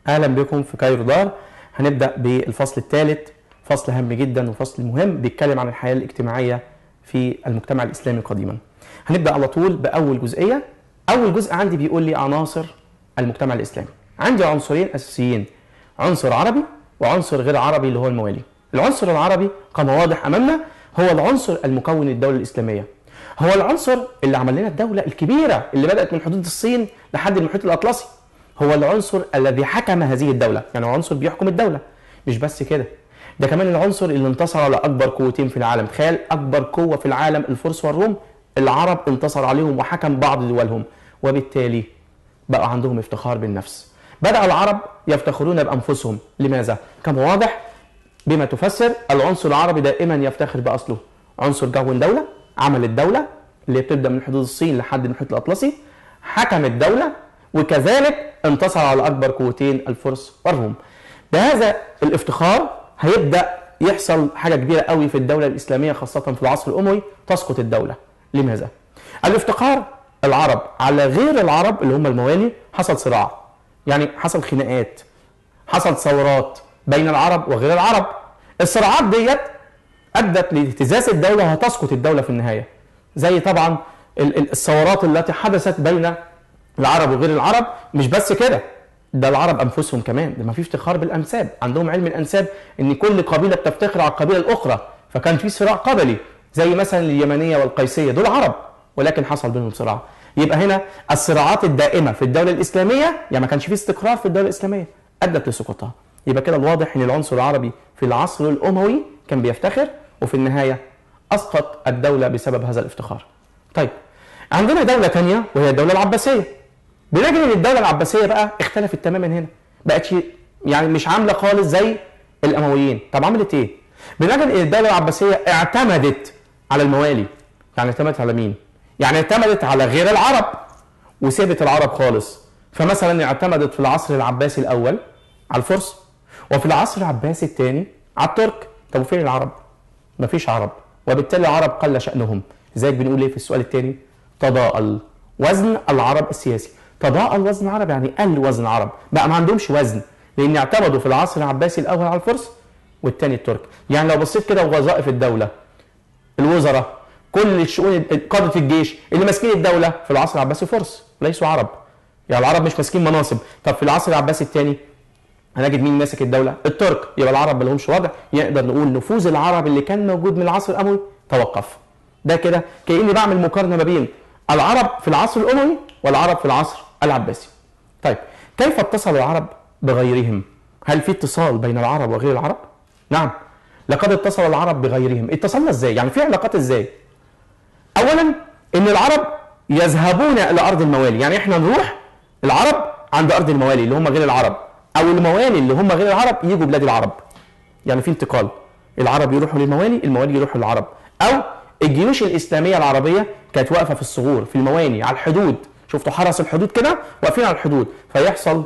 اهلا بكم في كايرو دار هنبدا بالفصل الثالث فصل هام جدا وفصل مهم بيتكلم عن الحياه الاجتماعيه في المجتمع الاسلامي قديما هنبدا على طول باول جزئيه اول جزء عندي بيقول لي عناصر المجتمع الاسلامي عندي عنصرين اساسيين عنصر عربي وعنصر غير عربي اللي هو الموالي العنصر العربي كما واضح امامنا هو العنصر المكون للدوله الاسلاميه هو العنصر اللي عمل لنا الدوله الكبيره اللي بدات من حدود الصين لحد المحيط الاطلسي هو العنصر الذي حكم هذه الدولة يعني عنصر بيحكم الدولة مش بس كده ده كمان العنصر اللي انتصر على أكبر قوتين في العالم تخيل أكبر قوة في العالم الفرس والروم العرب انتصر عليهم وحكم بعض دولهم وبالتالي بقى عندهم افتخار بالنفس بدأ العرب يفتخرون بأنفسهم لماذا؟ كما واضح بما تفسر العنصر العربي دائما يفتخر بأصله عنصر كون دولة عمل الدولة اللي بتبدأ من حدود الصين لحد المحيط الأطلسي حكم الدولة وكذلك انتصر على اكبر قوتين الفرس والروم بهذا الافتخار هيبدا يحصل حاجه كبيره قوي في الدوله الاسلاميه خاصه في العصر الاموي تسقط الدوله لماذا الافتخار العرب على غير العرب اللي هم الموالي حصل صراع يعني حصل خناقات حصل ثورات بين العرب وغير العرب الصراعات ديت ادت لاهتزاز الدوله وهتسقط الدوله في النهايه زي طبعا الثورات التي حدثت بين العرب وغير العرب مش بس كده ده العرب انفسهم كمان ده ما في افتخار بالانساب عندهم علم الانساب ان كل قبيله بتفتخر على القبيله الاخرى فكان في صراع قبلي زي مثلا اليمنيه والقيسيه دول عرب ولكن حصل بينهم صراع يبقى هنا الصراعات الدائمه في الدوله الاسلاميه يعني ما كانش في استقرار في الدوله الاسلاميه ادت لسقوطها يبقى كده الواضح ان العنصر العربي في العصر الاموي كان بيفتخر وفي النهايه اسقط الدوله بسبب هذا الافتخار طيب عندنا دوله ثانيه وهي الدوله العباسيه بنجد ان الدوله العباسيه بقى اختلفت تماما هنا بقتش يعني مش عامله خالص زي الامويين طب عملت ايه بنجد ان الدوله العباسيه اعتمدت على الموالي يعني اعتمدت على مين يعني اعتمدت على غير العرب وسابت العرب خالص فمثلا اعتمدت في العصر العباسي الاول على الفرس وفي العصر العباسي الثاني على الترك طب وفين العرب مفيش عرب وبالتالي العرب قل شانهم لذلك بنقول ايه في السؤال الثاني تضاءل وزن العرب السياسي تضاءل وزن العرب يعني قل وزن العرب بقى ما عندهمش وزن لان اعتمدوا في العصر العباسي الاول على الفرس والثاني الترك يعني لو بصيت كده وظائف الدوله الوزراء كل الشؤون قاده الجيش اللي ماسكين الدوله في العصر العباسي فرس ليسوا عرب يعني العرب مش ماسكين مناصب طب في العصر العباسي الثاني هنجد مين ماسك الدوله الترك يبقى العرب ما لهمش وضع نقدر نقول نفوذ العرب اللي كان موجود من العصر الاموي توقف ده كده كاني بعمل مقارنه ما بين العرب في العصر الاموي والعرب في العصر العباسي طيب كيف اتصل العرب بغيرهم هل في اتصال بين العرب وغير العرب نعم لقد اتصل العرب بغيرهم اتصلنا ازاي يعني في علاقات ازاي اولا ان العرب يذهبون الى ارض الموالي يعني احنا نروح العرب عند ارض الموالي اللي هم غير العرب او الموالي اللي هم غير العرب يجوا بلاد العرب يعني في انتقال العرب يروحوا للموالي الموالي يروحوا للعرب او الجيوش الاسلاميه العربيه كانت واقفه في الثغور في المواني على الحدود شفتوا حرس الحدود كده واقفين على الحدود فيحصل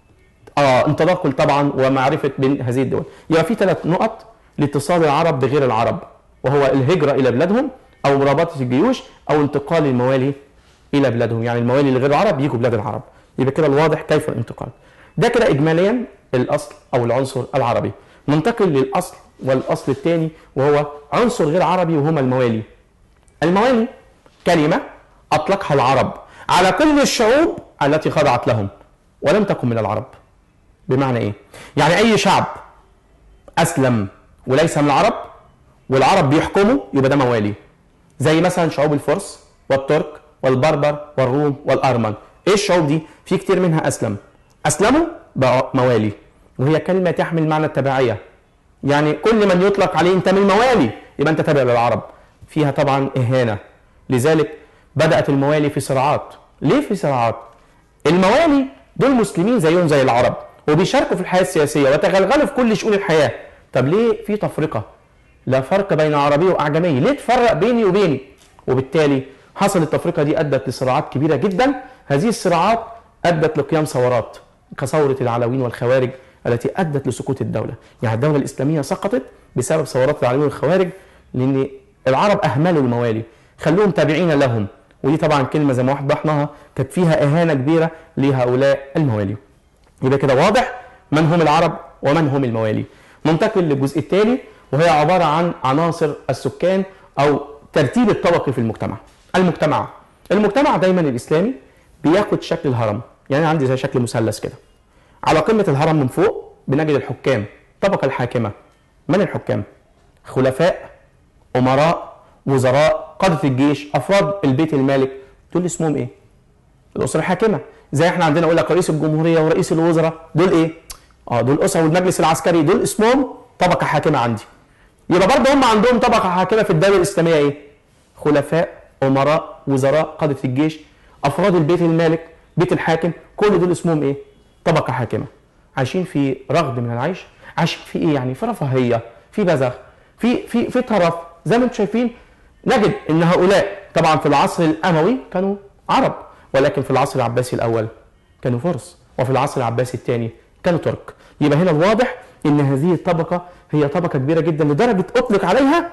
اه تدخل طبعا ومعرفه بين هذه الدول يبقى في ثلاث نقط لاتصال العرب بغير العرب وهو الهجره الى بلادهم او مرابطه الجيوش او انتقال الموالي الى بلادهم يعني الموالي اللي غير العرب يجوا بلاد العرب يبقى كده الواضح كيف الانتقال ده كده اجماليا الاصل او العنصر العربي ننتقل للاصل والاصل الثاني وهو عنصر غير عربي وهما الموالي الموالي كلمه اطلقها العرب على كل الشعوب التي خضعت لهم ولم تكن من العرب بمعنى ايه يعني اي شعب اسلم وليس من العرب والعرب بيحكموا يبقى ده موالي زي مثلا شعوب الفرس والترك والبربر والروم والارمن ايه الشعوب دي في كتير منها اسلم اسلموا بقى موالي وهي كلمه تحمل معنى التبعيه يعني كل من يطلق عليه انت من الموالي يبقى انت تابع للعرب فيها طبعا اهانه لذلك بدات الموالي في صراعات ليه في صراعات الموالي دول مسلمين زيهم زي العرب وبيشاركوا في الحياه السياسيه وتغلغلوا في كل شؤون الحياه طب ليه في تفرقه لا فرق بين عربي واعجمي ليه تفرق بيني وبيني وبالتالي حصل التفرقه دي ادت لصراعات كبيره جدا هذه الصراعات ادت لقيام ثورات كثوره العلويين والخوارج التي ادت لسقوط الدوله يعني الدوله الاسلاميه سقطت بسبب ثورات العلويين والخوارج لان العرب اهملوا الموالي خلوهم تابعين لهم ودي طبعا كلمه زي ما وضحناها كانت فيها اهانه كبيره لهؤلاء الموالي يبقى كده واضح من هم العرب ومن هم الموالي ننتقل للجزء الثاني وهي عباره عن عناصر السكان او ترتيب الطبقي في المجتمع المجتمع المجتمع دايما الاسلامي بياخد شكل الهرم يعني عندي زي شكل مثلث كده على قمه الهرم من فوق بنجد الحكام الطبقه الحاكمه من الحكام خلفاء امراء وزراء قاده الجيش افراد البيت المالك دول اسمهم ايه الاسره الحاكمه زي احنا عندنا اقول لك رئيس الجمهوريه ورئيس الوزراء دول ايه اه دول اسره والمجلس العسكري دول اسمهم طبقه حاكمه عندي يبقى برضه هم عندهم طبقه حاكمه في الدوله الاسلاميه ايه خلفاء امراء وزراء قاده الجيش افراد البيت المالك بيت الحاكم كل دول اسمهم ايه طبقه حاكمه عايشين في رغد من العيش عايشين في ايه يعني في رفاهيه في بذخ في في في طرف زي ما انتم شايفين نجد ان هؤلاء طبعا في العصر الاموي كانوا عرب ولكن في العصر العباسي الاول كانوا فرس وفي العصر العباسي الثاني كانوا ترك يبقى هنا الواضح ان هذه الطبقه هي طبقه كبيره جدا لدرجه اطلق عليها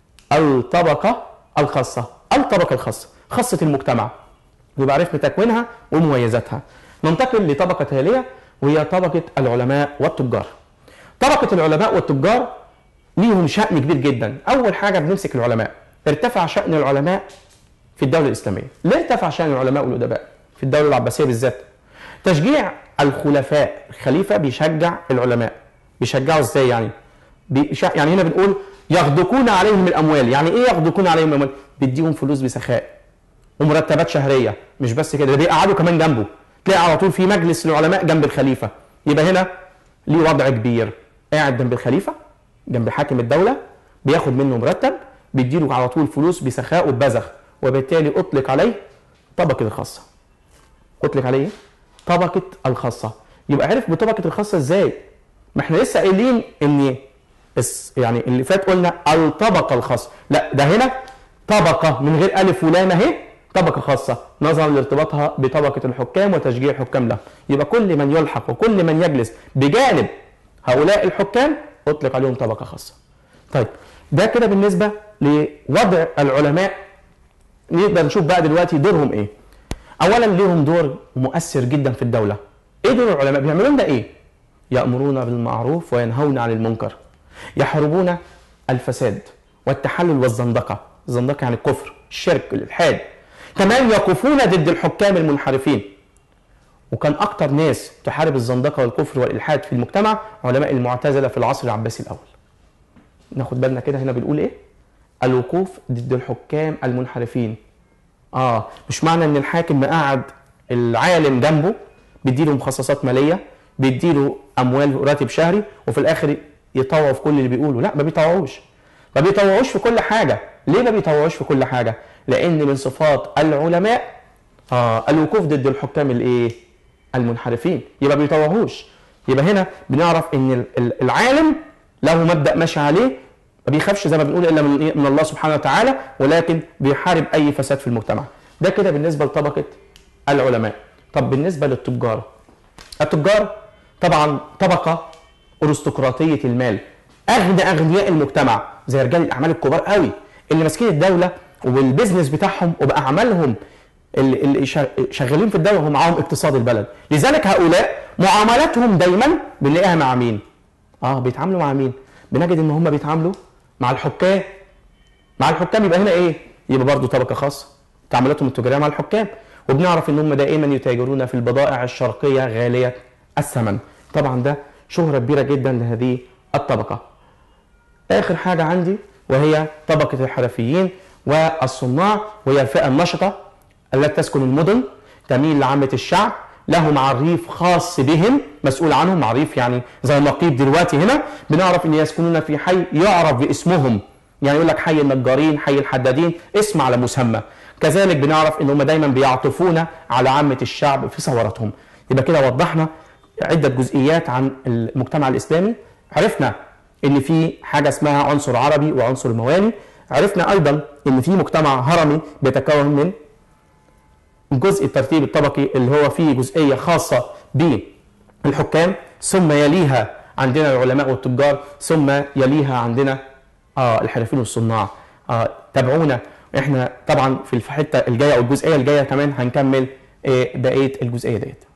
الطبقه الخاصه الطبقه الخاصه خاصه المجتمع يبقى عرفنا تكوينها ومميزاتها ننتقل لطبقه تاليه وهي طبقه العلماء والتجار طبقه العلماء والتجار ليهم شأن كبير جدا أول حاجة بنمسك العلماء ارتفع شأن العلماء في الدولة الإسلامية ليه ارتفع شأن العلماء والأدباء في الدولة العباسية بالذات تشجيع الخلفاء الخليفة بيشجع العلماء بيشجعوا ازاي يعني بيشع... يعني هنا بنقول يغدقون عليهم الأموال يعني إيه يغدقون عليهم الأموال بيديهم فلوس بسخاء ومرتبات شهرية مش بس كده ده بيقعدوا كمان جنبه تلاقي على طول في مجلس العلماء جنب الخليفة يبقى هنا ليه وضع كبير قاعد جنب الخليفة جنب حاكم الدولة بياخد منه مرتب بيديله على طول فلوس بسخاء وبذخ وبالتالي أطلق عليه طبقة الخاصة أطلق عليه طبقة الخاصة يبقى عرف بطبقة الخاصة ازاي ما احنا لسه قايلين ان اس يعني اللي فات قلنا الطبقة الخاصة لا ده هنا طبقة من غير ألف ولام اهي طبقة خاصة نظرا لارتباطها بطبقة الحكام وتشجيع الحكام له يبقى كل من يلحق وكل من يجلس بجانب هؤلاء الحكام اطلق عليهم طبقه خاصه. طيب ده كده بالنسبه لوضع العلماء نقدر نشوف بقى دلوقتي دورهم ايه. اولا ليهم دور مؤثر جدا في الدوله. ايه دور العلماء؟ بيعملوا لنا ايه؟ يامرون بالمعروف وينهون عن المنكر. يحاربون الفساد والتحلل والزندقه، الزندقه يعني الكفر، الشرك، الالحاد. كمان يقفون ضد الحكام المنحرفين. وكان اكتر ناس تحارب الزندقه والكفر والالحاد في المجتمع علماء المعتزله في العصر العباسي الاول ناخد بالنا كده هنا بنقول ايه الوقوف ضد الحكام المنحرفين اه مش معنى ان الحاكم مقعد العالم جنبه بيديله مخصصات ماليه بيديله اموال راتب شهري وفي الاخر يطوع في كل اللي بيقوله لا ما بيطوعوش ما بيطوعوش في كل حاجه ليه ما بيطوعوش في كل حاجه لان من صفات العلماء آه الوقوف ضد الحكام الايه المنحرفين يبقى ما بيطوعوش يبقى هنا بنعرف ان العالم له مبدا ماشي عليه ما بيخافش زي ما بنقول الا من, من الله سبحانه وتعالى ولكن بيحارب اي فساد في المجتمع ده كده بالنسبه لطبقه العلماء طب بالنسبه للتجار التجار طبعا طبقه ارستقراطيه المال اغنى اغنياء المجتمع زي رجال الاعمال الكبار قوي اللي ماسكين الدوله والبيزنس بتاعهم وباعمالهم اللي شغالين في الدوله هم معاهم اقتصاد البلد لذلك هؤلاء معاملاتهم دايما بنلاقيها مع مين اه بيتعاملوا مع مين بنجد ان هم بيتعاملوا مع الحكام مع الحكام يبقى هنا ايه يبقى برضه طبقه خاصه تعاملاتهم التجاريه مع الحكام وبنعرف ان هم دائما يتاجرون في البضائع الشرقيه غاليه الثمن طبعا ده شهره كبيره جدا لهذه الطبقه اخر حاجه عندي وهي طبقه الحرفيين والصناع وهي الفئه النشطه التي تسكن المدن تميل لعامة الشعب لهم عريف خاص بهم مسؤول عنهم عريف يعني زي النقيب دلوقتي هنا بنعرف ان يسكنون في حي يعرف باسمهم يعني يقول لك حي النجارين حي الحدادين اسم على مسمى كذلك بنعرف ان هم دايما بيعطفون على عامة الشعب في ثورتهم يبقى كده وضحنا عدة جزئيات عن المجتمع الإسلامي عرفنا ان في حاجة اسمها عنصر عربي وعنصر موالي عرفنا ايضا ان في مجتمع هرمي بيتكون من جزء الترتيب الطبقي اللي هو فيه جزئية خاصة بالحكام ثم يليها عندنا العلماء والتجار ثم يليها عندنا آه الحرفيين والصناع آه تابعونا احنا طبعا في الحته الجايه او الجزئيه الجايه كمان هنكمل آه بقيه الجزئيه ديت